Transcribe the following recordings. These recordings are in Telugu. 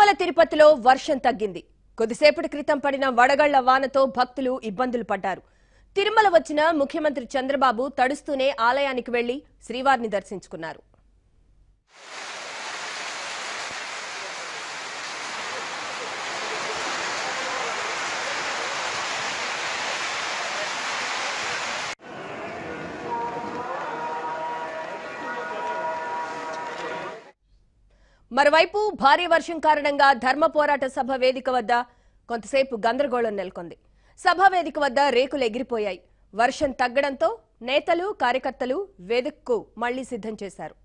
తిరుమల తిరుపతిలో వర్షం తగ్గింది కొద్దిసేపటి క్రితం పడిన వడగళ్ల వానతో భక్తులు ఇబ్బందులు పడ్డారు తిరుమల వచ్చిన ముఖ్యమంత్రి చంద్రబాబు తడుస్తూనే ఆలయానికి వెళ్లి శ్రీవారిని దర్శించుకున్నారు మరోవైపు భారీ వర్షం కారణంగా ధర్మ పోరాట సభ వేదిక వద్ద కొంతసేపు గందరగోళం నెలకొంది సభ వేదిక వద్ద రేకులు ఎగిరిపోయాయి వర్షం తగ్గడంతో నేతలు కార్యకర్తలు వేదికకు మళ్లీ సిద్ధం చేశారు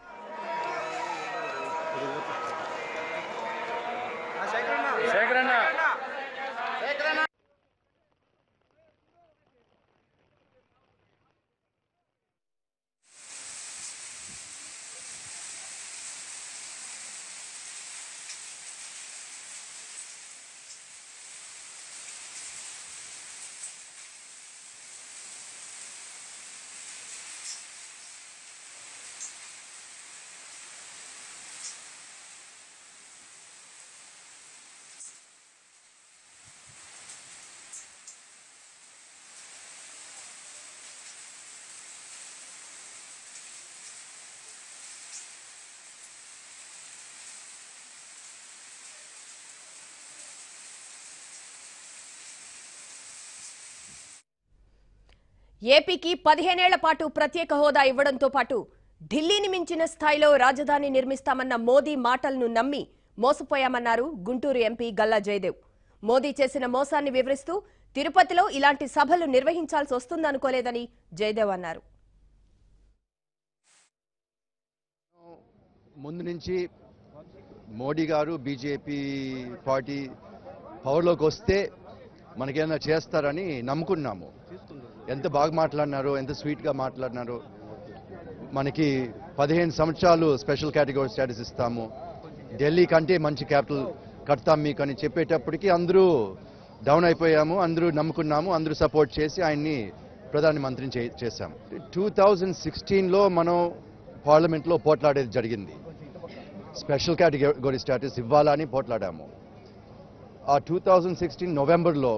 ఏపీకి పదిహేనేళ్ల పాటు ప్రత్యేక హోదా ఇవ్వడంతో పాటు ఢిల్లీని మించిన స్థాయిలో రాజధాని నిర్మిస్తామన్న మోదీ మాటలను నమ్మి మోసపోయామన్నారు గుంటూరు ఎంపీ గల్లా జయదేవ్ మోదీ చేసిన మోసాన్ని వివరిస్తూ తిరుపతిలో ఇలాంటి సభలు నిర్వహించాల్సి వస్తుందనుకోలేదని జయదేవ్ అన్నారు ముందు నుంచి మోడీ గారు బీజేపీ పార్టీ పవర్లోకి వస్తే మనకేమైనా చేస్తారని నమ్ముకున్నాము ఎంత బాగా మాట్లాడినారో ఎంత స్వీట్గా మాట్లాడినారో మనకి పదిహేను సంవత్సరాలు స్పెషల్ కేటగిరీ స్టేటస్ ఇస్తాము ఢిల్లీ కంటే మంచి క్యాపిటల్ కడతాం మీకు అని చెప్పేటప్పటికి అందరూ డౌన్ అయిపోయాము అందరూ నమ్ముకున్నాము అందరూ సపోర్ట్ చేసి ఆయన్ని ప్రధానమంత్రిని చే చేశాం టూ థౌజండ్ సిక్స్టీన్లో మనం పార్లమెంట్లో పోట్లాడేది జరిగింది స్పెషల్ కేటగిరీ స్టేటస్ ఇవ్వాలని పోట్లాడాము ఆ టూ థౌజండ్ సిక్స్టీన్ నవంబర్లో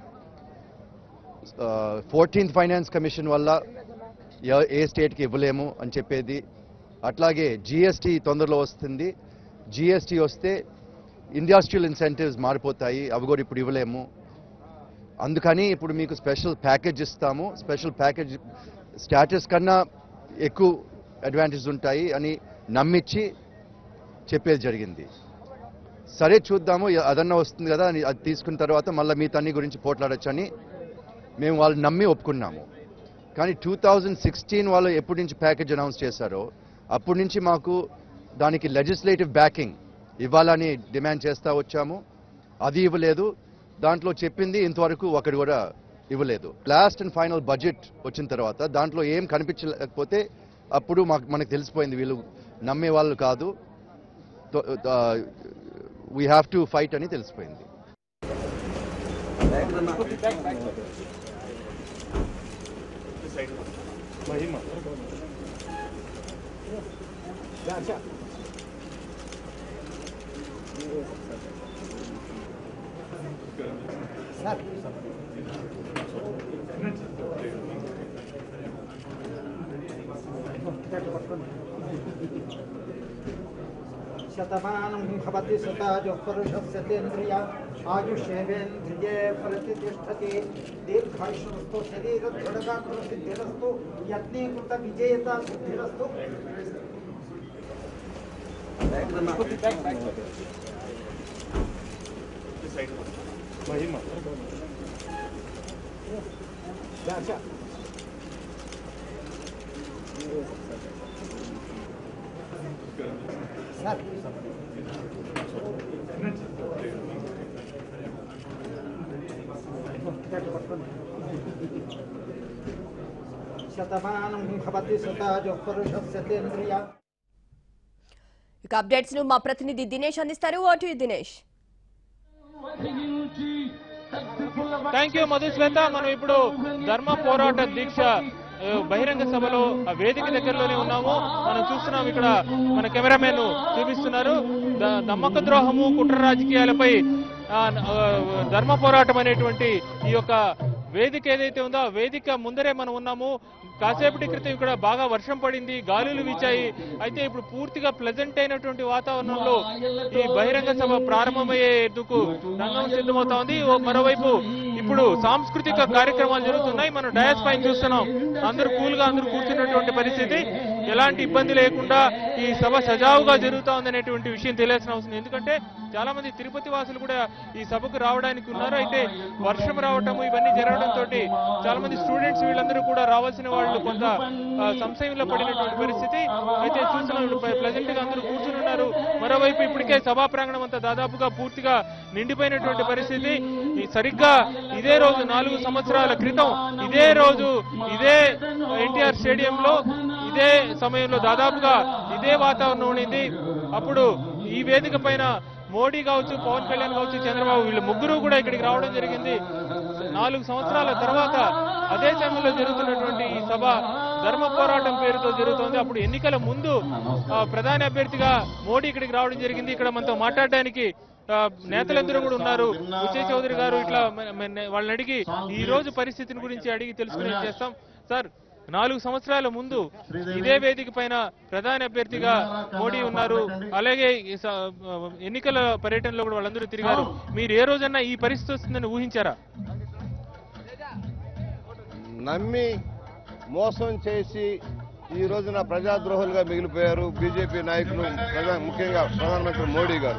ఫోర్టీన్త్ ఫైనాన్స్ కమిషన్ వల్ల ఎ- ఏ స్టేట్కి ఇవ్వలేము అని చెప్పేది అట్లాగే జిఎస్టీ తొందరలో వస్తుంది జిఎస్టీ వస్తే ఇండస్ట్రియల్ ఇన్సెంటివ్స్ మారిపోతాయి అవి కూడా ఇప్పుడు ఇవ్వలేము అందుకని ఇప్పుడు మీకు స్పెషల్ ప్యాకేజ్ ఇస్తాము స్పెషల్ ప్యాకేజ్ స్టాటస్ కన్నా ఎక్కువ అడ్వాంటేజ్ ఉంటాయి అని నమ్మించి చెప్పేది జరిగింది సరే చూద్దాము ఎ- అదన్నా వస్తుంది కదా అని అది తీసుకున్న తర్వాత మళ్ళీ మీ తన్ని గురించి పోట్లాడొచ్చని మేము వాళ్ళు నమ్మి ఒప్పుకున్నాము కానీ టూ థౌజండ్ సిక్స్టీన్ వాళ్ళు ఎప్పటి నుంచి ప్యాకేజ్ అనౌన్స్ చేశారో అప్పటి నుంచి మాకు దానికి లెజిస్లేటివ్ బ్యాకింగ్ ఇవ్వాలని డిమాండ్ చేస్తూ వచ్చాము అది ఇవ్వలేదు దాంట్లో చెప్పింది ఇంతవరకు ఒకటి కూడా ఇవ్వలేదు లాస్ట్ అండ్ ఫైనల్ బడ్జెట్ వచ్చిన తర్వాత దాంట్లో ఏం కనిపించలేకపోతే అప్పుడు మాకు మనకు తెలిసిపోయింది వీళ్ళు నమ్మే వాళ్ళు కాదు వీ హ్యావ్ టు ఫైట్ అని తెలిసిపోయింది శతమానం భవతి శతాజు పురుషస్య తేంద్రియ ఆయుష్యేవేంద్రియే ప్రతిష్టతి దీర్ఘాయుష్మస్తు శరీరదృఢగాత్ర సిద్ధిరస్తు యత్నీకృత విజేత సిద్ధిరస్తు శతమానం భవతి శతాజు పురుషస్య తేంద్రియ ఇక అప్డేట్స్ ను మా ప్రతినిధి దినేష్ అందిస్తారు ఓటు దినేష్ థ్యాంక్ యూ మధుశ్వేత మనం ఇప్పుడు ధర్మ పోరాట దీక్ష ఆ, బహిరంగ సభలో ఆ వేదిక దగ్గరలోనే ఉన్నాము మనం చూస్తున్నాం ఇక్కడ మన కెమెరామెన్ చూపిస్తున్నారు ద- నమ్మక ద్రోహము కుట్ర రాజకీయాలపై ఆ, ఆ, ధర్మ పోరాటం అనేటువంటి ఈ యొక్క వేదిక ఏదైతే ఉందో ఆ వేదిక ముందరే మనం ఉన్నాము కాసేపటి క్రితం ఇక్కడ బాగా వర్షం పడింది గాలులు వీచాయి అయితే ఇప్పుడు పూర్తిగా ప్లెజెంట్ అయినటువంటి వాతావరణంలో ఈ బహిరంగ సభ ప్రారంభమయ్యేందుకు రంగం సిద్ధమవుతా ఉంది ఓ మరోవైపు ఇప్పుడు సాంస్కృతిక కార్యక్రమాలు జరుగుతున్నాయి మనం డయాస్ పైన చూస్తున్నాం అందరూ కూల్ గా అందరూ కూర్చున్నటువంటి పరిస్థితి ఎలాంటి ఇబ్బంది లేకుండా ఈ సభ సజావుగా జరుగుతా ఉందనేటువంటి విషయం తెలియాల్సిన అవసరం ఉంది. ఎందుకంటే చాలా మంది తిరుపతి వాసులు కూడా ఈ సభకు రావడానికి ఉన్నారు అయితే వర్షం రావటం ఇవన్నీ జరగడం తోటి చాలా మంది స్టూడెంట్స్ వీళ్ళందరూ కూడా రావాల్సిన వాళ్ళు కొంత ఆ, సంశయంలో పడినటువంటి పరిస్థితి అయితే చూస్తున్నాం ప్లెజెంట్ గా అందరూ కూర్చుని ఉన్నారు మరోవైపు ఇప్పటికే సభా ప్రాంగణం అంతా దాదాపుగా పూర్తిగా నిండిపోయినటువంటి పరిస్థితి ఈ సరిగ్గా ఇదే రోజు నాలుగు సంవత్సరాల క్రితం ఇదే రోజు ఇదే ఎన్టీఆర్ స్టేడియంలో ఇదే సమయంలో దాదాపుగా ఇదే వాతావరణం ఉండింది అప్పుడు ఈ వేదిక పైన మోడీ కావచ్చు పవన్ కళ్యాణ్ కావచ్చు చంద్రబాబు వీళ్ళు ముగ్గురు కూడా ఇక్కడికి రావడం జరిగింది నాలుగు సంవత్సరాల తర్వాత అదే సమయంలో జరుగుతున్నటువంటి ఈ సభ ధర్మ పోరాటం పేరుతో జరుగుతోంది అప్పుడు ఎన్నికల ముందు ఆ, ప్రధాని అభ్యర్థిగా మోడీ ఇక్కడికి రావడం జరిగింది ఇక్కడ మనతో మాట్లాడడానికి ఆ, నేతలందరూ కూడా ఉన్నారు విజయ్ చౌదరి గారు ఇట్లా మన- మన- వాళ్ళని అడిగి ఈ రోజు పరిస్థితిని గురించి అడిగి తెలుసుకునే చేస్తాం సార్ నాలుగు సంవత్సరాల ముందు ఇదే వేదిక పైన ప్రధాని అభ్యర్థిగా మోడీ ఉన్నారు అలాగే ఈ స- ఎన్నికల పర్యటనలో కూడా వాళ్ళందరూ తిరిగారు మీరు ఏ రోజన్నా ఈ పరిస్థితి వస్తుందని ఊహించారా నమ్మి మోసం చేసి ఈ రోజున ప్రజాద్రోహులుగా మిగిలిపోయారు బీజేపీ నాయకులు ప్రధాన ముఖ్యంగా ప్రధానమంత్రి మోడీ గారు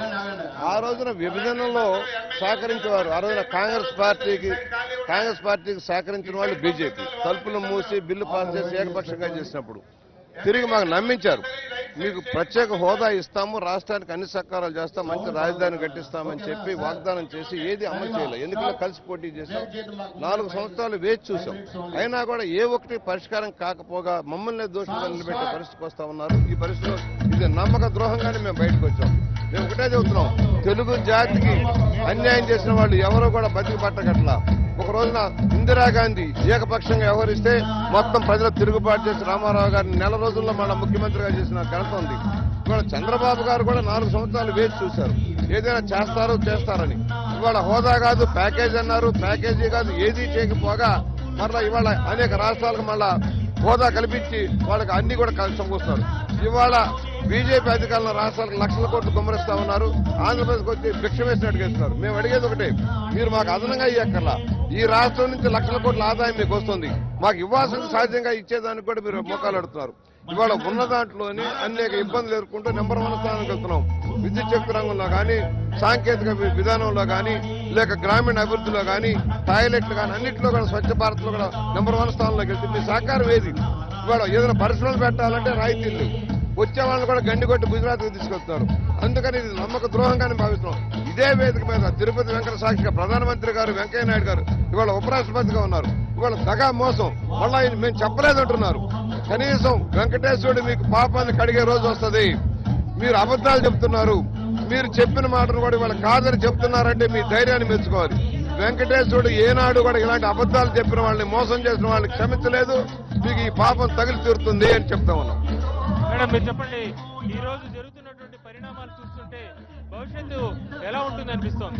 ఆ రోజున విభజనలో సహకరించేవారు ఆ రోజున కాంగ్రెస్ పార్టీకి కాంగ్రెస్ పార్టీకి సహకరించిన వాళ్ళు బీజేపీ తలుపులు మూసి బిల్లు పాస్ చేసి ఏకపక్షంగా చేసినప్పుడు తిరిగి మాకు నమ్మించారు మీకు ప్రత్యేక హోదా ఇస్తాము రాష్ట్రానికి అన్ని సహకారాలు చేస్తాం మంచి రాజధాని కట్టిస్తామని చెప్పి వాగ్దానం చేసి ఏది అమలు చేయలేదు ఎన్నికల్లో కలిసి పోటీ చేశాం నాలుగు సంవత్సరాలు వేచి చూసాం అయినా కూడా ఏ ఒక్కటి పరిష్కారం కాకపోగా మమ్మల్ని దోషంగా నిలబెట్టే పరిస్థితికి వస్తా ఉన్నారు ఈ పరిస్థితిలో ఇది నమ్మక ద్రోహంగానే మేము బయటకు వచ్చాం మేము ఒకటే చెబుతున్నాం తెలుగు జాతికి అన్యాయం చేసిన వాళ్ళు ఎవరో కూడా బతికి పట్టగట్ల ఒక రోజున ఇందిరాగాంధీ ఏకపక్షంగా వ్యవహరిస్తే మొత్తం ప్రజలు తిరుగుబాటు చేసి రామారావు గారిని నెల రోజుల్లో మన ముఖ్యమంత్రిగా చేసిన ఘనత ఉంది ఇవాళ చంద్రబాబు గారు కూడా నాలుగు సంవత్సరాలు వేచి చూశారు ఏదైనా చేస్తారో చేస్తారని ఇవాళ హోదా కాదు ప్యాకేజ్ అన్నారు ప్యాకేజీ కాదు ఏదీ చేయకపోగా మరలా ఇవాళ అనేక రాష్ట్రాలకు మళ్ళా హోదా కల్పించి వాళ్ళకి అన్ని కూడా కలిసి సమకూరుస్తున్నారు ఇవాళ బీజేపీ అధికారుల రాష్ట్రాలకు లక్షల కోట్లు కుమ్మరిస్తా ఉన్నారు ఆంధ్రప్రదేశ్కి వచ్చి భిక్ష వేసినట్టుగా ఇస్తున్నారు మేము అడిగేది ఒకటే మీరు మాకు అదనంగా ఇవ్వక్కర్లా ఈ రాష్ట్రం నుంచి లక్షల కోట్ల ఆదాయం మీకు వస్తుంది మాకు ఇవ్వాల్సిన సహజంగా ఇచ్చేదానికి కూడా మీరు మోకాలు అడుగుతున్నారు ఇవాళ ఉన్న దాంట్లోని అనేక ఇబ్బందులు ఎదుర్కొంటూ నెంబర్ వన్ స్థానానికి వెళ్తున్నాం విద్యుత్ శక్తి రంగంలో కానీ సాంకేతిక వి- విధానంలో కానీ లేక గ్రామీణ అభివృద్ధిలో కానీ టాయిలెట్లు కానీ అన్నింటిలో కూడా స్వచ్ఛ భారత్ లో కూడా నెంబర్ వన్ స్థానంలోకి వెళ్తుంది మీ సహకారం ఏది ఇవాళ ఏదైనా పరిశ్రమలు పెట్టాలంటే రాయితీలు లేవు. వచ్చే వాళ్ళని కూడా గండి కొట్టి గుజరాత్కి తీసుకొస్తున్నారు అందుకని ఇది నమ్మక ద్రోహంగానే భావిస్తున్నాం ఇదే వేదిక మీద తిరుపతి వెంకట సాక్షిగా ప్రధానమంత్రి గారు వెంకయ్య నాయుడు గారు ఇవాళ ఉపరాష్ట్రపతిగా ఉన్నారు ఇవాళ దగా మోసం మళ్ళా ఇది మేము చెప్పలేదంటున్నారు కనీసం వెంకటేశ్వరుడు మీకు పాపాన్ని కడిగే రోజు వస్తది మీరు అబద్ధాలు చెప్తున్నారు మీరు చెప్పిన మాటను కూడా ఇవాళ కాదని చెప్తున్నారంటే మీ ధైర్యాన్ని మెచ్చుకోవాలి వెంకటేశ్వరుడు ఏనాడు కూడా ఇలాంటి అబద్ధాలు చెప్పిన వాళ్ళని మోసం చేసిన వాళ్ళని క్షమించలేదు మీకు ఈ పాపం తగిలి తీరుతుంది అని చెప్తా ఉన్నాం మేడం మీరు చెప్పండి ఈ రోజు జరుగుతున్నటువంటి పరిణామాలు చూస్తుంటే భవిష్యత్తు ఎలా ఉంటుంది అనిపిస్తోంది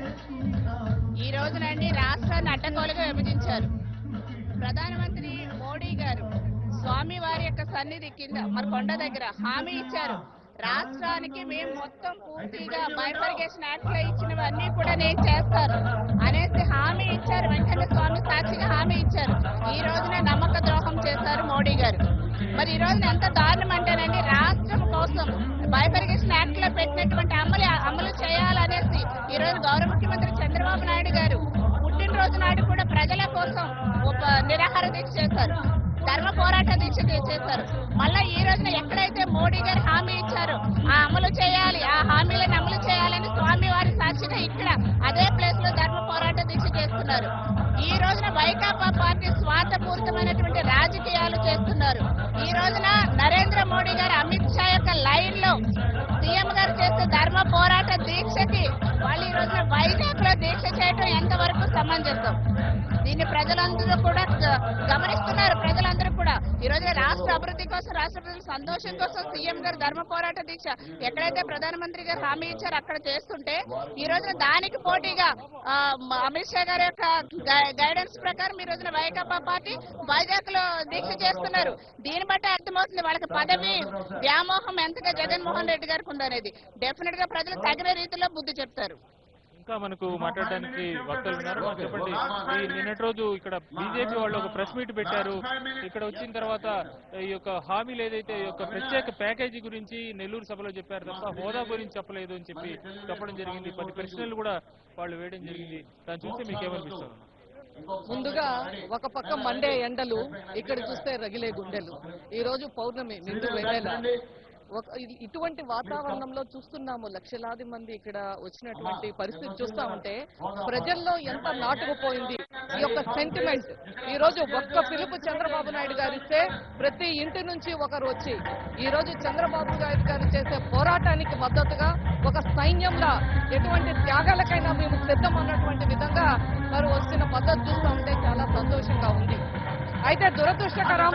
ఈ రోజునండి రాష్ట్రాన్ని అడ్డగోలుగా విభజించారు ప్రధానమంత్రి మోడీ గారు స్వామి వారి యొక్క సన్నిధి కింద మరి కొండ దగ్గర హామీ ఇచ్చారు రాష్ట్రానికి మేము మొత్తం పూర్తిగా బైఫర్గేషన్ యాక్ట్ లో ఇచ్చినవన్నీ కూడా నేను చేస్తాను అనేసి హామీ ఇచ్చారు వెంకన్న స్వామి సాక్షిగా హామీ ఇచ్చారు ఈ రోజున నమ్మక ద్రోహం చేశారు మోడీ గారు మరి ఈ రోజున ఎంత దారుణం అంటేనండి రాష్ట్రం కోసం బైఫర్గేషన్ యాక్ట్ లో పెట్టినటువంటి అమలు అమలు చేయాలనేసి ఈ రోజు గౌరవ ముఖ్యమంత్రి చంద్రబాబు నాయుడు గారు పుట్టినరోజు నాడు కూడా ప్రజల కోసం ఒక నిరాహార దీక్ష చేశారు ధర్మ పోరాట దీక్ష చే- చేశారు మళ్ళా ఈ రోజున ఎక్కడైతే మోడీ గారు హామీ ఇచ్చారో ఆ అమలు చేయాలి ఆ హామీలను అమలు చేయాలని స్వామి వారి సాక్షిగా ఇక్కడ అదే ప్లేస్ లో ధర్మ పోరాట దీక్ష చేస్తున్నారు ఈ రోజున వైకాపా పార్టీ స్వార్థపూరితమైనటువంటి రాజకీయాలు చేస్తున్నారు ఈ రోజున నరేంద్ర మోడీ గారు అమిత్ షా యొక్క లైన్ లో సీఎం గారు చేసే ధర్మ పోరాట దీక్షకి వాళ్ళు ఈ రోజున వైజాగ్ లో దీక్ష చేయడం ఎంతవరకు సమంజసం దీన్ని ప్రజలందరూ కూడా గ- గమనిస్తున్నారు ప్రజలందరూ కూడా ఈ రోజు రాష్ట్ర అభివృద్ధి కోసం రాష్ట్ర ప్రజల సంతోషం కోసం సీఎం గారు ధర్మ పోరాట దీక్ష ఎక్కడైతే ప్రధానమంత్రి గారు హామీ ఇచ్చారో అక్కడ చేస్తుంటే ఈ రోజున దానికి పోటీగా ఆ, మ- అమిత్ షా గారి యొక్క గై- గైడెన్స్ ప్రకారం ఈ రోజున వైకాపా పార్టీ వైజాగ్ లో దీక్ష చేస్తున్నారు దీన్ని బట్టి అర్థమవుతుంది వాళ్ళకి పదవి వ్యామోహం ఎంతగా జగన్మోహన్ రెడ్డి గారికి ఉందనేది డెఫినెట్ గా ప్రజలు తగిన రీతిలో బుద్ధి చెప్తారు ఇంకా మనకు మాట్లాడడానికి వక్తలు ఉన్నారు మాకు చెప్పండి ఈ నిన్నటి రోజు ఇక్కడ బీజేపీ వాళ్ళు ఒక ప్రెస్ మీట్ పెట్టారు ఇక్కడ వచ్చిన తర్వాత ఈ యొక్క హామీలు ఏదైతే ఈ యొక్క ప్రత్యేక ప్యాకేజీ గురించి నెల్లూరు సభలో చెప్పారు తప్ప హోదా గురించి చెప్పలేదు అని చెప్పి చెప్పడం జరిగింది కొన్ని ప్రశ్నలు కూడా వాళ్ళు వేయడం జరిగింది దాన్ని చూస్తే మీకు ఏమనిపిస్తుంది ముందుగా ఒక పక్క మండే ఎండలు ఇక్కడ చూస్తే రగిలే గుండెలు ఈ రోజు పౌర్ణమి నిండు వెన్నెల ఒక ఇ- ఇటువంటి వాతావరణంలో చూస్తున్నాము లక్షలాది మంది ఇక్కడ వచ్చినటువంటి పరిస్థితి చూస్తా ఉంటే ప్రజల్లో ఎంత నాటుకుపోయింది ఈ యొక్క సెంటిమెంట్ ఈ రోజు ఒక్క పిలుపు చంద్రబాబు నాయుడు గారు ఇస్తే ప్రతి ఇంటి నుంచి ఒకరు వచ్చి ఈ రోజు చంద్రబాబు నాయుడు గారు చేసే పోరాటానికి మద్దతుగా ఒక సైన్యంలా ఎటువంటి త్యాగాలకైనా మేము సిద్ధం అన్నటువంటి విధంగా వారు వచ్చిన మద్దతు చూస్తూ ఉంటే చాలా సంతోషంగా ఉంది అయితే దురదృష్టకరం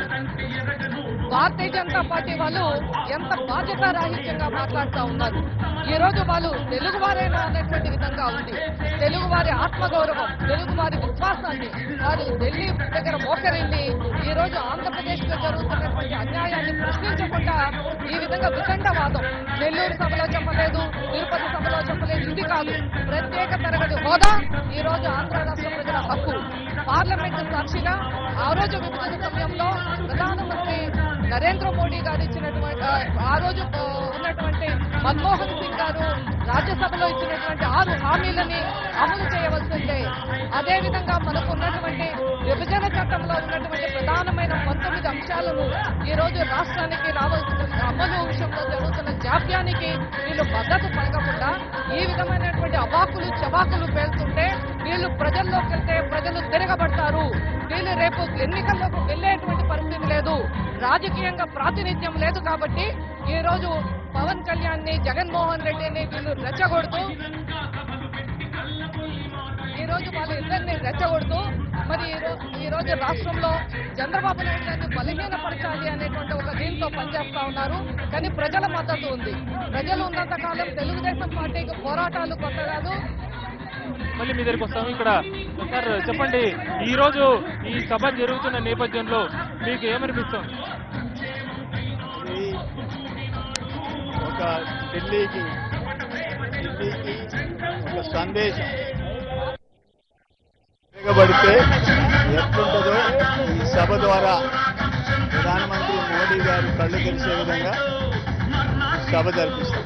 భారతీయ జనతా పార్టీ వాళ్ళు ఎంత బాధ్యతారాహిత్యంగా మాట్లాడుతూ ఉన్నారు ఈ రోజు వాళ్ళు తెలుగు వారేనా అన్నటువంటి విధంగా ఉంది తెలుగు వారి ఆత్మగౌరవం తెలుగు వారి విశ్వాసాన్ని వారు ఢిల్లీ దగ్గర మోకరిల్లి ఈ రోజు ఆంధ్రప్రదేశ్ లో జరుగుతున్నటువంటి అన్యాయాన్ని ప్రశ్నించకుండా ఈ విధంగా వితండవాదం నెల్లూరు సభలో చెప్పలేదు తిరుపతి సభలో చెప్పలేదు ఇది కాదు ప్రత్యేక తరగతి హోదా ఈ రోజు ఆంధ్ర రాష్ట్ర ప్రజల హక్కు పార్లమెంట్ సాక్షిగా ఆ రోజు విభజన సమయంలో ప్రధానమంత్రి నరేంద్ర మోడీ గారు ఇచ్చినటువంటి ఆ, ఆ రోజు ఆ, ఉన్నటువంటి మన్మోహన్ సింగ్ గారు రాజ్యసభలో ఇచ్చినటువంటి ఆరు హామీలని అమలు చేయవలసిందే అదే విధంగా మనకు ఉన్నటువంటి విభజన చట్టంలో ఉన్నటువంటి ప్రధానమైన పంతొమ్మిది అంశాలను ఈ రోజు రాష్ట్రానికి రావాల్సిన అమలు విషయంలో జరుగుతున్న జాప్యానికి వీళ్ళు మద్దతు పలకకుండా ఈ విధమైనటువంటి అవాకులు చవాకులు పేలుతుంటే వీళ్ళు ప్రజల్లోకి వెళ్తే ప్రజలు తిరగబడతారు వీళ్ళు రేపు ఎన్నికల్లోకి వెళ్ళేటువంటి పరిస్థితి లేదు రాజకీయంగా ప్రాతినిధ్యం లేదు కాబట్టి ఈ రోజు పవన్ కళ్యాణ్ ని జగన్మోహన్ రెడ్డిని వీళ్ళు రెచ్చగొడుతూ ఈ రోజు వాళ్ళ ఇద్దరిని రెచ్చగొడుతూ మరి ఈ రో- ఈ రోజు రాష్ట్రంలో చంద్రబాబు నాయుడు గారిని బలహీనపరచాలి అనేటువంటి ఒక దీంతో పనిచేస్తా ఉన్నారు కానీ ప్రజల మద్దతు ఉంది ప్రజలు ఉన్నంత కాలం తెలుగుదేశం పార్టీకి పోరాటాలు కొత్త కాదు మళ్ళీ మీ దగ్గరికి వస్తాము ఇక్కడ సార్ చెప్పండి ఈ రోజు ఈ సభ జరుగుతున్న నేపథ్యంలో మీకు ఏమనిపిస్తుంది ఇది ఒక ఢిల్లీకి ఢిల్లీకి ఒక సందేశం తిరగబడితే ఎట్లుంటుందో ఈ సభ ద్వారా ప్రధానమంత్రి మోడీ గారు కళ్ళు తెరిచే విధంగా ఈ సభ జరిపిస్తాం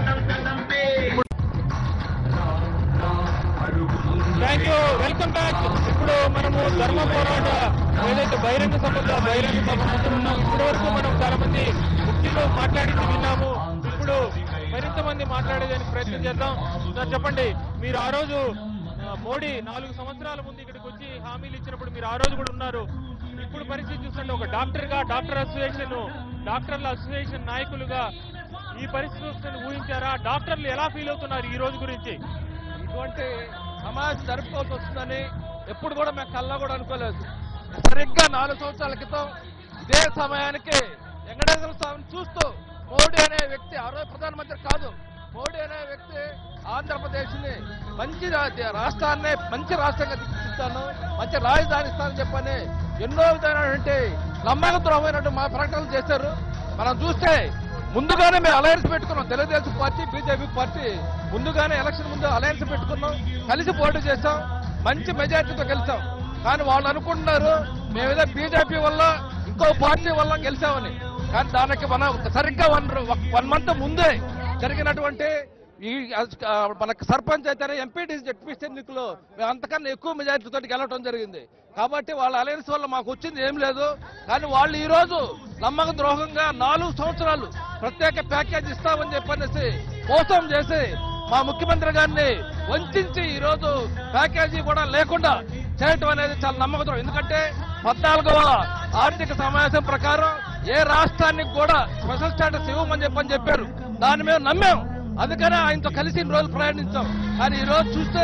థ్యాంక్ యూ వెల్కమ్ బ్యాక్ ఇప్పుడు మనము ధర్మ పోరాట ఏదైతే బహిరంగ సభలో బహిరంగ సభ ముందు ఉన్నాం ఇప్పటి వరకు మనం చాలా మంది ముఖ్యులు మాట్లాడింది విన్నాము ఇప్పుడు మరింత మంది మాట్లాడేదానికి ప్రయత్నం చేద్దాం సార్ చెప్పండి మీరు ఆ రోజు ఆ, మోడీ నాలుగు సంవత్సరాల ముందు ఇక్కడికి వచ్చి హామీలు ఇచ్చినప్పుడు మీరు ఆ రోజు కూడా ఉన్నారు ఇప్పుడు పరిస్థితి చూస్తుంటే ఒక డాక్టర్ గా డాక్టర్ అసోసియేషన్ డాక్టర్ల అసోసియేషన్ నాయకులుగా ఈ పరిస్థితి వస్తుందని ఊహించారా డాక్టర్లు ఎలా ఫీల్ అవుతున్నారు ఈ రోజు గురించి ఇటువంటి సమాజ్ జరుపుకోవాల్సి వస్తుందని ఎప్పుడు కూడా మేము కల్లా కూడా అనుకోలేదు సరిగ్గా నాలుగు సంవత్సరాల క్రితం ఇదే సమయానికి వెంకటేశ్వర స్వామిని చూస్తూ మోడీ అనే వ్యక్తి ఆ రోజు ప్రధానమంత్రి కాదు మోడీ అనే వ్యక్తి ఆంధ్రప్రదేశ్ ని మంచి రా- రాష్ట్రాన్ని మంచి రాష్ట్రంగా తీర్చిదిద్దుతాను మంచి రాజధాని ఇస్తానని చెప్పని ఎన్నో విధమైనటువంటి నమ్మకద్రోహమైనటువంటి మా ప్రకటనలు చేశారు మనం చూస్తే ముందుగానే మేము అలయన్స్ పెట్టుకున్నాం తెలుగుదేశం పార్టీ బీజేపీ పార్టీ ముందుగానే ఎలక్షన్ ముందు అలయన్స్ పెట్టుకున్నాం కలిసి పోటీ చేశాం మంచి మెజార్టీతో గెలిచాం కానీ వాళ్ళు అనుకుంటున్నారు మేమేదో బీజేపీ వల్ల ఇంకో పార్టీ వల్ల గెలిచామని కానీ దానికి మన సరిగ్గా వన్ వన్ మంత్ ముందే జరిగినటువంటి ఈ ఆ, మనకు సర్పంచ్ అయితేనే ఎంపీటీ జడ్పీసీ ఎన్నికలు మేము అంతకన్నా ఎక్కువ మెజారిటీతో గెలవడం జరిగింది కాబట్టి వాళ్ళ అలయన్స్ వల్ల మాకు వచ్చింది ఏం లేదు కానీ వాళ్ళు ఈ రోజు నమ్మక ద్రోహంగా నాలుగు సంవత్సరాలు ప్రత్యేక ప్యాకేజ్ ఇస్తామని చెప్పనేసి మోసం చేసి మా ముఖ్యమంత్రి గారిని వంచి ఈ రోజు ప్యాకేజీ కూడా లేకుండా చేయటం అనేది చాలా నమ్మక ద్రోహం ఎందుకంటే పద్నాలుగవ ఆర్థిక సమావేశం ప్రకారం ఏ రాష్ట్రానికి కూడా స్పెషల్ స్టేటస్ ఇవ్వమని చెప్పని చెప్పారు దాన్ని మేము నమ్మాం అందుకనే ఆయనతో కలిసి ఇన్ని రోజులు ప్రయాణించాం కానీ ఈ రోజు చూస్తే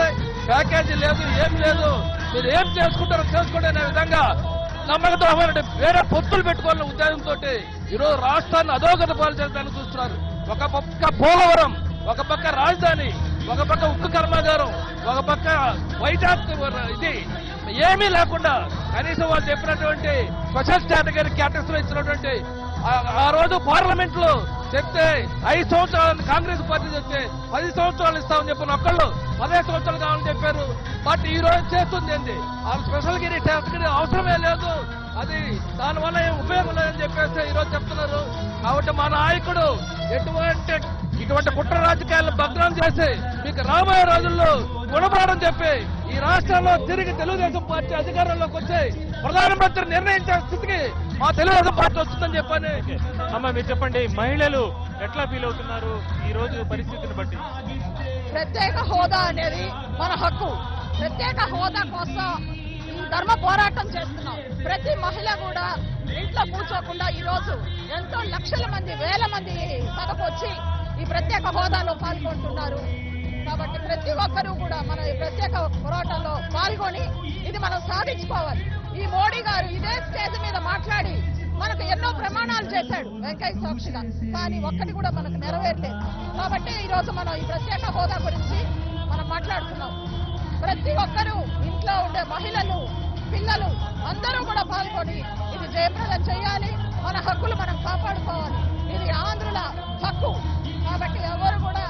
ప్యాకేజీ లేదు ఏం లేదు మీరు ఏం చేసుకుంటారో చేసుకోండి అనే విధంగా నమ్మకద్రోహమైన వేరే పొత్తులు పెట్టుకోవాలనే ఉద్దేశంతో ఈరోజు రాష్ట్రాన్ని అధోగత పాలు చేయడానికి చూస్తున్నారు ఒక పక్క పోలవరం ఒక పక్క రాజధాని ఒక పక్క ఉక్కు కర్మాగారం ఒక పక్క వైజాగ్ ఇది ఏమీ లేకుండా కనీసం వాళ్ళు చెప్పినటువంటి స్పెషల్ కేటగిరీ క్యాటర్స్ లో ఇచ్చినటువంటి ఆ- ఆ రోజు పార్లమెంట్ లో చెప్తే ఐదు సంవత్సరాలు కాంగ్రెస్ పార్టీ చెప్తే పది సంవత్సరాలు ఇస్తామని చెప్పిన ఒక్కళ్ళు పదే సంవత్సరాలు కావాలని చెప్పారు బట్ ఈ రోజు చేస్తుంది ఏంటి ఆ స్పెషల్ గిరి కేటగిరీ అవసరమే లేదు అది దానివల్ల ఏం ఉపయోగం లేదని చెప్పేసి ఈ రోజు చెప్తున్నారు కాబట్టి మా నాయకుడు ఎటువంటి ఇటువంటి కుట్ర రాజకీయాలను భగ్నం చేసి మీకు రాబోయే రోజుల్లో గుణపాఠం చెప్పి ఈ రాష్ట్రంలో తిరిగి తెలుగుదేశం పార్టీ అధికారంలోకి వచ్చి ప్రధానమంత్రి నిర్ణయించే స్థితికి మా తెలుగుదేశం పార్టీ వస్తుందని చెప్పని అమ్మ మీరు చెప్పండి మహిళలు ఎట్లా ఫీల్ అవుతున్నారు ఈ రోజు పరిస్థితిని బట్టి ప్రత్యేక హోదా అనేది మన హక్కు ప్రత్యేక హోదా కోసం ధర్మ పోరాటం చేస్తున్నాం ప్రతి మహిళ కూడా ఇంట్లో కూర్చోకుండా ఈ రోజు ఎంతో లక్షల మంది వేల మంది సభకు వచ్చి ఈ ప్రత్యేక హోదాలో పాల్గొంటున్నారు కాబట్టి ప్రతి ఒక్కరూ కూడా మన ఈ ప్రత్యేక పోరాటంలో పాల్గొని ఇది మనం సాధించుకోవాలి ఈ మోడీ గారు ఇదే స్టేజ్ మీద మాట్లాడి మనకు ఎన్నో ప్రమాణాలు చేశాడు వెంకయ్య సాక్షిగా కానీ ఒక్కటి కూడా మనకు నెరవేరలేదు కాబట్టి ఈ రోజు మనం ఈ ప్రత్యేక హోదా గురించి మనం మాట్లాడుతున్నాం ప్రతి ఒక్కరూ ఇంట్లో ఉండే మహిళలు పిల్లలు అందరూ కూడా పాల్గొని ఇది జయప్రదం చేయాలి మన హక్కులు మనం కాపాడుకోవాలి ఇది ఆంధ్రుల హక్కు కాబట్టి ఎవరు కూడా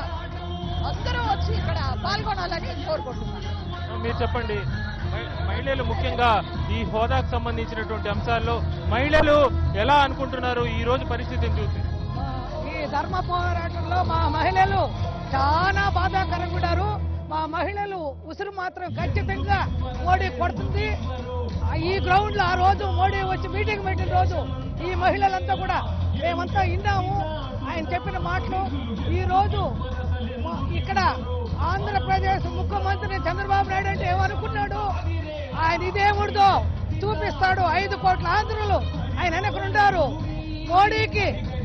అందరూ వచ్చి ఇక్కడ పాల్గొనాలని కోరుకుంటున్నాను మీరు చెప్పండి మహి- మహిళలు ముఖ్యంగా ఈ హోదాకు సంబంధించినటువంటి అంశాల్లో మహిళలు ఎలా అనుకుంటున్నారు ఈ రోజు పరిస్థితిని చూసి ఈ ధర్మ పోరాటంలో మా మహిళలు చాలా బాధాకరంగా ఉన్నారు మా మహిళలు ఉసురు మాత్రం ఖచ్చితంగా మోడీ కొడుతుంది ఆ ఈ గ్రౌండ్ లో ఆ రోజు మోడీ వచ్చి మీటింగ్ పెట్టిన రోజు ఈ మహిళలంతా కూడా మేమంతా విన్నాము ఆయన చెప్పిన మాటలు ఈ రోజు మా- ఇక్కడ ఆంధ్రప్రదేశ్ ముఖ్యమంత్రి చంద్రబాబు నాయుడు అంటే ఏమనుకున్నాడు ఆయన ఇదేముడుదో చూపిస్తాడు ఐదు కోట్ల ఆంధ్రులు ఆయన వెనకనుండారు మోడీకి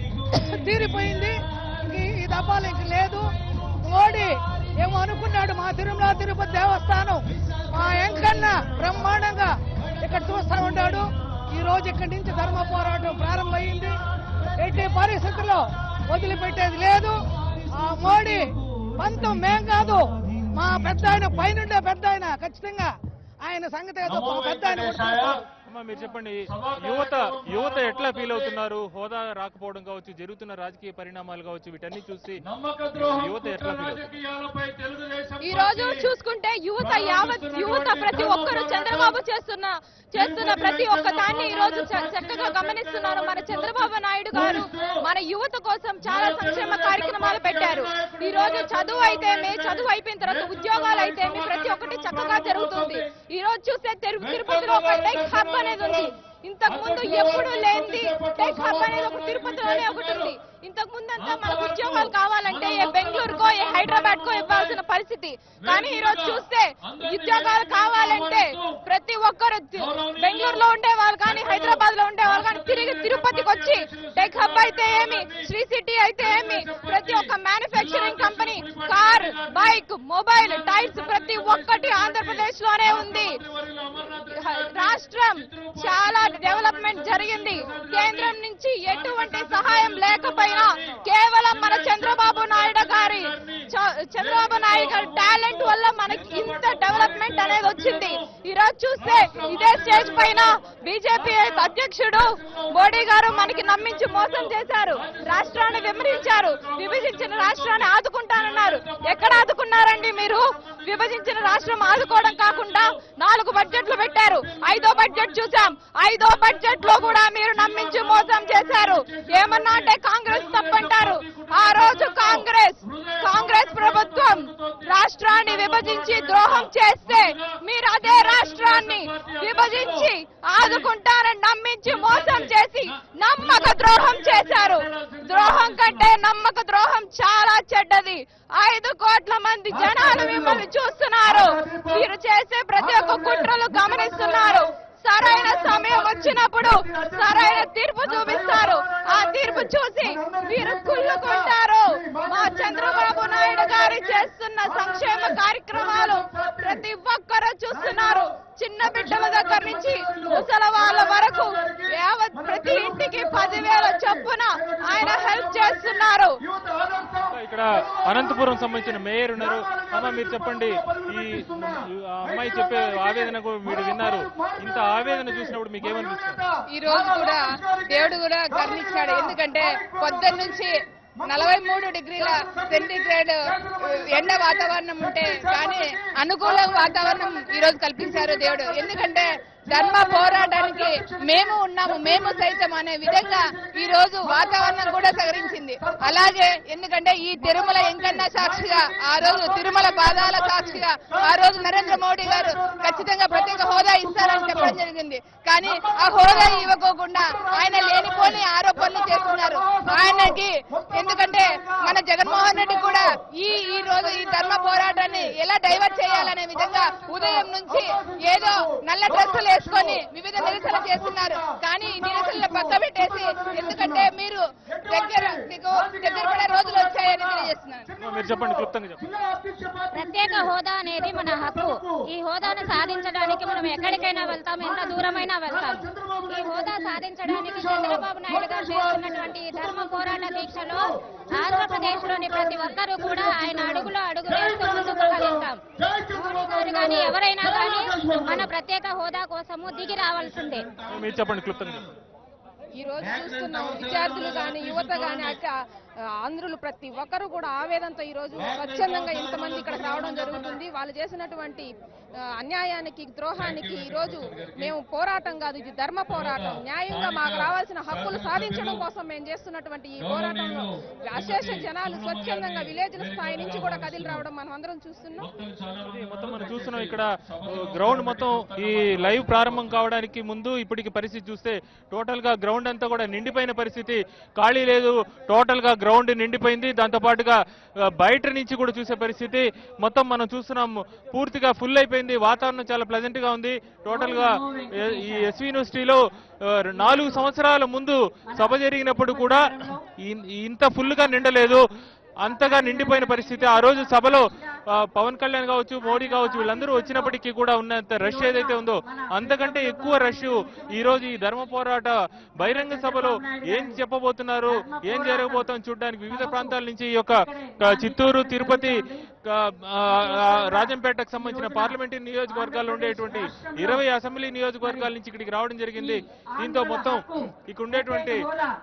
తీరిపోయింది ఇంక ఈ దఫాలు ఇంక లేదు మోడీ ఏమో అనుకున్నాడు మా తిరుమల తిరుపతి దేవస్థానం మా ఎంకన్న బ్రహ్మాండంగా ఇక్కడ చూస్తా ఉన్నాడు ఈ రోజు ఇక్కడి నుంచి ధర్మ పోరాటం ప్రారంభమైంది ఎట్టి పరిస్థితుల్లో వదిలిపెట్టేది లేదు ఆ మోడీ పంతం మేం కాదు మా పెద్ద ఆయన పైనుండే పెద్ద ఆయన ఖచ్చితంగా ఆయన సంగతి ఏదో మా పెద్ద ఆయన కూడా చూస్తాడు. అమ్మా మీరు చెప్పండి యువత యువత ఎట్లా ఫీల్ అవుతున్నారు హోదా రాకపోవడం కావచ్చు జరుగుతున్న రాజకీయ పరిణామాలు కావచ్చు వీటన్ని చూసి యువత ఎట్లా ఫీల్ అవుతుంది ఈ రోజు చూసుకుంటే యువత యావత్ యువత ప్రతి ఒక్కరు చంద్రబాబు చేస్తున్న చేస్తున్న ప్రతి ఒక్క దాన్ని ఈ రోజు చ- చక్కగా గమనిస్తున్నారు మన చంద్రబాబు నాయుడు గారు మన యువత కోసం చాలా సంక్షేమ కార్యక్రమాలు పెట్టారు ఈ రోజు చదువు అయితేమి చదువు అయిపోయిన తర్వాత ఉద్యోగాలు అయితేమి ప్రతి ఒక్కటి చక్కగా జరుగుతుంది ఈ రోజు చూస్తే తిరు- తిరుపతిలో ఒక టెక్ హబ్ అనేది ఉంది ఇంతకు ముందు ఎప్పుడు లేనిది టెక్ హబ్ అనేది ఒక తిరుపతిలోనే ఒకటి ఉంది ఇంతకు ముందంతా మనకు ఉద్యోగాలు కావాలంటే ఏ బెంగళూరుకో ఏ హైదరాబాద్ కో ఇవ్వాల్సిన పరిస్థితి కానీ ఈ రోజు చూస్తే ఉద్యోగాలు కావాలంటే ప్రతి ఒక్కరు తి- బెంగళూరులో ఉండే వాళ్ళు కానీ హైదరాబాద్ లో ఉండే వాళ్ళు కానీ తిరిగి తిరుపతికి వచ్చి టెక్ హబ్ అయితే ఏమి శ్రీ సిటీ అయితే ఏమి ప్రతి ఒక్క manufacturing company car bike mobile tyres ప్రతి ఒక్కటి ఆంధ్రప్రదేశ్ లోనే ఉంది రాష్ట్రం చాలా డెవలప్మెంట్ జరిగింది కేంద్రం నుంచి ఎటువంటి సహాయం లేకపోయినా కేవలం మన చంద్రబాబు నాయుడు గారి చ- చంద్రబాబు నాయుడు గారి టాలెంట్ వల్ల మనకి ఇంత డెవలప్మెంట్ అనేది వచ్చింది ఈ రోజు చూస్తే ఇదే స్టేజ్ పైన బీజేపీ అధ్యక్షుడు మోడీ గారు మనకి నమ్మించి మోసం చేశారు రాష్ట్రాన్ని విమరించారు విభజించిన రాష్ట్రాన్ని ఆదుకుంటానన్నారు ఎక్కడ ఆదుకున్నారండి మీరు విభజించిన రాష్ట్రం ఆదుకోవడం కాకుండా నాలుగు బడ్జెట్లు పెట్టారు ఐదో బడ్జెట్ చూసాం ఐదో బడ్జెట్ లో కూడా మీరు నమ్మించి మోసం చేశారు ఏమన్నా అంటే కాంగ్రెస్ తప్పంటారు ఆ రోజు కాంగ్రెస్ కాంగ్రెస్ ప్రభుత్వం రాష్ట్రాన్ని విభజించి ద్రోహం చేస్తే మీరు అదే రాష్ట్రాన్ని విభజించి ఆదుకుంటారని నమ్మించి మోసం చేసి నమ్మక ద్రోహం చేశారు ద్రోహం కంటే నమ్మక ద్రోహం చాలా చెడ్డది ఐదు కోట్ల మంది జనాలు మిమ్మల్ని చూస్తున్నారు మీరు చేసే ప్రతి ఒక్క కుట్రలు గమనిస్తున్నారు సరైన సమయం వచ్చి వచ్చినప్పుడు సరైన తీర్పు చూపిస్తారు ఆ తీర్పు చూసి మీరు కుళ్ళుకుంటారు మా చంద్రబాబు నాయుడు గారు చేస్తున్న సంక్షేమ కార్యక్రమాలు ప్రతి ఒక్కరూ చూస్తున్నారు చిన్న బిడ్డల దగ్గర నుంచి ముసల వాళ్ళ వరకు యావత్ ప్రతి ఇంటికి పదివేల చొప్పున ఆయన హెల్ప్ చేస్తున్నారు ఇక్కడ అనంతపురం సంబంధించిన మేయర్ ఉన్నారు అమ్మ మీరు చెప్పండి ఈ ఆ అమ్మాయి చెప్పే ఆవేదన కూడా మీరు విన్నారు ఇంత ఆవేదన చూసినప్పుడు మీకు ఏమనిపిస్తుంది ఈ రోజు కూడా దేవుడు కూడా కరుణించాడు ఎందుకంటే పొద్దున్న నుంచి నలభై మూడు డిగ్రీల సెంటీగ్రేడ్ ఎండ వాతావరణం ఉంటే కానీ అనుకూల వాతావరణం ఈ రోజు కల్పించారు దేవుడు ఎందుకంటే ధర్మ పోరాటానికి మేము ఉన్నాము మేము సైతం అనే విధంగా ఈ రోజు వాతావరణం కూడా సహకరించింది అలాగే ఎందుకంటే ఈ తిరుమల ఎంకన్న సాక్షిగా ఆ రోజు తిరుమల పాదాల సాక్షిగా ఆ రోజు నరేంద్ర మోడీ గారు ఖచ్చితంగా ప్రత్యేక హోదా ఇస్తారని చెప్పడం జరిగింది కానీ ఆ హోదా ఇవ్వకోకుండా ఆయన లేనిపోని ఆరోపణలు చేస్తున్నారు ఆయనకి ఎందుకంటే మన జగన్మోహన్ రెడ్డి కూడా ఈ ఈ రోజు ఈ ధర్మ పోరాటాన్ని ఎలా డైవర్ట్ చేయాలనే విధంగా ఉదయం నుంచి ఏదో నల్ల డ్రెస్సులు వేసుకొని వివిధ నిరసనలు చేస్తున్నారు కానీ ఈ నిరసనలు పక్క పెట్టేసి ఎందుకంటే మీరు దగ్గర మీకు దగ్గర పడే రోజులు వచ్చాయని తెలియజేస్తున్నారు మీరు చెప్పండి క్లుప్తంగా చెప్పండి ప్రత్యేక హోదా అనేది మన హక్కు ఈ హోదాను సాధించడానికి మనం ఎక్కడికైనా వెళ్తాం ఎంత దూరమైనా వెళ్తాం ఈ హోదా సాధించడానికి చంద్రబాబు నాయుడు గారు చేస్తున్నటువంటి ఈ ధర్మ పోరాట దీక్షలో ఆంధ్రప్రదేశ్ లోని ప్రతి ఒక్కరూ కూడా ఆయన అడుగులో అడుగు వేస్తూ ముందుకు కలుగుతాం మోడీ గారు కానీ ఎవరైనా కానీ మన ప్రత్యేక హోదా కోసము దిగి రావాల్సిందే మీరు చెప్పండి క్లుప్తంగా చెప్పండి ఈ రోజు చూస్తున్నాం విద్యార్థులు కానీ యువత కానీ అక్క ఆంధ్రులు ప్రతి ఒక్కరు కూడా ఆవేదనతో ఈ రోజు స్వచ్ఛందంగా ఇంతమంది ఇక్కడికి రావడం జరుగుతుంది వాళ్ళు చేసినటువంటి ఆ, అన్యాయానికి ద్రోహానికి ఈ రోజు మేము పోరాటం కాదు ఇది ధర్మ పోరాటం న్యాయంగా మాకు రావాల్సిన హక్కులు సాధించడం కోసం మేము చేస్తున్నటువంటి ఈ పోరాటంలో అశేష జనాలు స్వచ్ఛందంగా విలేజ్ల స్థాయి నుంచి కూడా కదిలి రావడం మనం అందరం చూస్తున్నాం ఇది మొత్తం మనం చూస్తున్నాం ఇక్కడ గ్రౌండ్ మొత్తం ఈ లైవ్ ప్రారంభం కావడానికి ముందు ఇప్పటికి పరిస్థితి చూస్తే టోటల్ గా గ్రౌండ్ అంతా కూడా నిండిపోయిన పరిస్థితి ఖాళీ లేదు టోటల్ గా గ్రౌండ్ నిండిపోయింది దాంతో పాటుగా ఆ, బయట నుంచి కూడా చూసే పరిస్థితి మొత్తం మనం చూస్తున్నాం పూర్తిగా ఫుల్ అయిపోయింది వాతావరణం చాలా ప్లెజెంట్ గా ఉంది టోటల్ గా ఏ- ఈ ఎస్వి యూనివర్సిటీలో ఆ, నాలుగు సంవత్సరాల ముందు సభ జరిగినప్పుడు కూడా ఇన్- ఇంత ఫుల్ గా నిండలేదు అంతగా నిండిపోయిన పరిస్థితి ఆ రోజు సభలో ఆ, పవన్ కళ్యాణ్ కావచ్చు మోడీ కావచ్చు వీళ్ళందరూ వచ్చినప్పటికీ కూడా ఉన్నంత రష్ ఏదైతే ఉందో అంతకంటే ఎక్కువ రష్ ఈ రోజు ఈ ధర్మ పోరాట బహిరంగ సభలో ఏం చెప్పబోతున్నారు ఏం జరగబోతుందో చూడడానికి వివిధ ప్రాంతాల నుంచి ఈ యొక్క ఆ, చిత్తూరు తిరుపతి ఆ, ఆ, ఆ, రాజంపేటకు సంబంధించిన పార్లమెంటరీ నియోజకవర్గాల్లో ఉండేటువంటి ఇరవై అసెంబ్లీ నియోజకవర్గాల నుంచి ఇక్కడికి రావడం జరిగింది దీంతో మొత్తం ఇక్కడ ఉండేటువంటి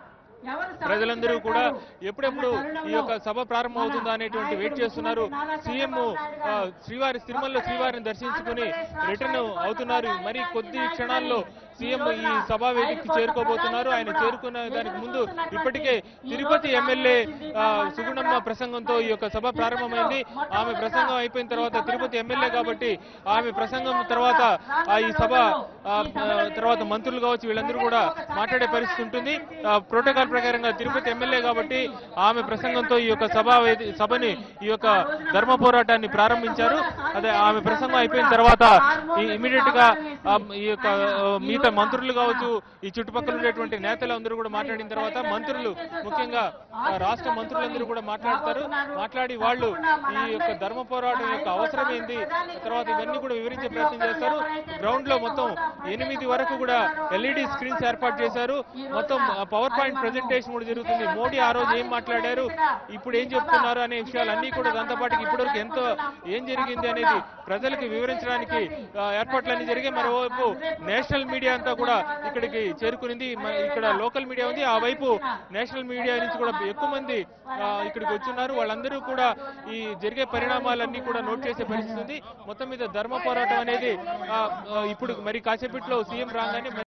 ప్రజలందరూ కూడా ఎప్పుడెప్పుడు ఈ యొక్క సభ ప్రారంభం అవుతుందా అనేటువంటి వెయిట్ చేస్తున్నారు సీఎం ఆ, శ్రీవారి తిరుమలలో శ్రీవారిని దర్శించుకుని రిటర్న్ అవుతున్నారు మరి కొద్ది క్షణాల్లో సీఎం ఈ సభా వేదికకి చేరుకోబోతున్నారు ఆయన చేరుకున్న దానికి ముందు ఇప్పటికే తిరుపతి ఎమ్మెల్యే ఆ, సుగుణమ్మ ప్రసంగంతో ఈ యొక్క సభ ప్రారంభమైంది ఆమె ప్రసంగం అయిపోయిన తర్వాత తిరుపతి ఎమ్మెల్యే కాబట్టి ఆమె ప్రసంగం తర్వాత ఆ ఈ సభ ఆ, ఆ, తర్వాత మంత్రులు కావచ్చు వీళ్ళందరూ కూడా మాట్లాడే పరిస్థితి ఉంటుంది ఆ, ప్రోటోకాల్ ప్రకారంగా తిరుపతి ఎమ్మెల్యే కాబట్టి ఆమె ప్రసంగంతో ఈ యొక్క సభ వేది- సభని ఈ యొక్క ధర్మ పోరాటాన్ని ప్రారంభించారు అదే ఆమె ప్రసంగం అయిపోయిన తర్వాత ఇమీడియట్ గా ఆ, ఈ యొక్క ఆ, మిగతా మంత్రులు కావచ్చు ఈ చుట్టుపక్కల ఉండేటువంటి నేతలు అందరూ కూడా మాట్లాడిన తర్వాత మంత్రులు ముఖ్యంగా ఆ, రాష్ట్ర మంత్రులందరూ కూడా మాట్లాడతారు మాట్లాడి వాళ్ళు ఈ యొక్క ధర్మ పోరాటం యొక్క అవసరం ఏంది తర్వాత ఇవన్నీ కూడా వివరించే ప్రయత్నం చేస్తారు గ్రౌండ్ లో మొత్తం ఎనిమిది వరకు కూడా ఎల్ఈడి స్క్రీన్స్ ఏర్పాటు చేశారు మొత్తం పవర్ పాయింట్ ప్రెజెంటేషన్ కూడా జరుగుతుంది మోడీ ఆ రోజు ఏం మాట్లాడారు ఇప్పుడు ఏం చెప్తున్నారు అనే విషయాలు అన్ని కూడా దాంతో పాటుకి ఇప్పటివరకు ఎంతో ఏం జరిగింది అనేది ప్రజలకు వివరించడానికి ఆ, ఏర్పాట్లన్నీ జరిగాయి మరోవైపు నేషనల్ మీడియా అంతా కూడా ఇక్కడికి చేరుకునింది మ- ఇక్కడ లోకల్ మీడియా ఉంది ఆ వైపు నేషనల్ మీడియా నుంచి కూడా ఎక్కువ మంది ఆ, ఇక్కడికి వచ్చున్నారు వాళ్ళందరూ కూడా ఈ జరిగే పరిణామాలన్నీ కూడా నోట్ చేసే పరిస్థితి ఉంది మొత్తం మీద ధర్మ పోరాటం అనేది ఆ, ఆ, ఇప్పుడు మరి కాసేపట్లో సీఎం రాగానే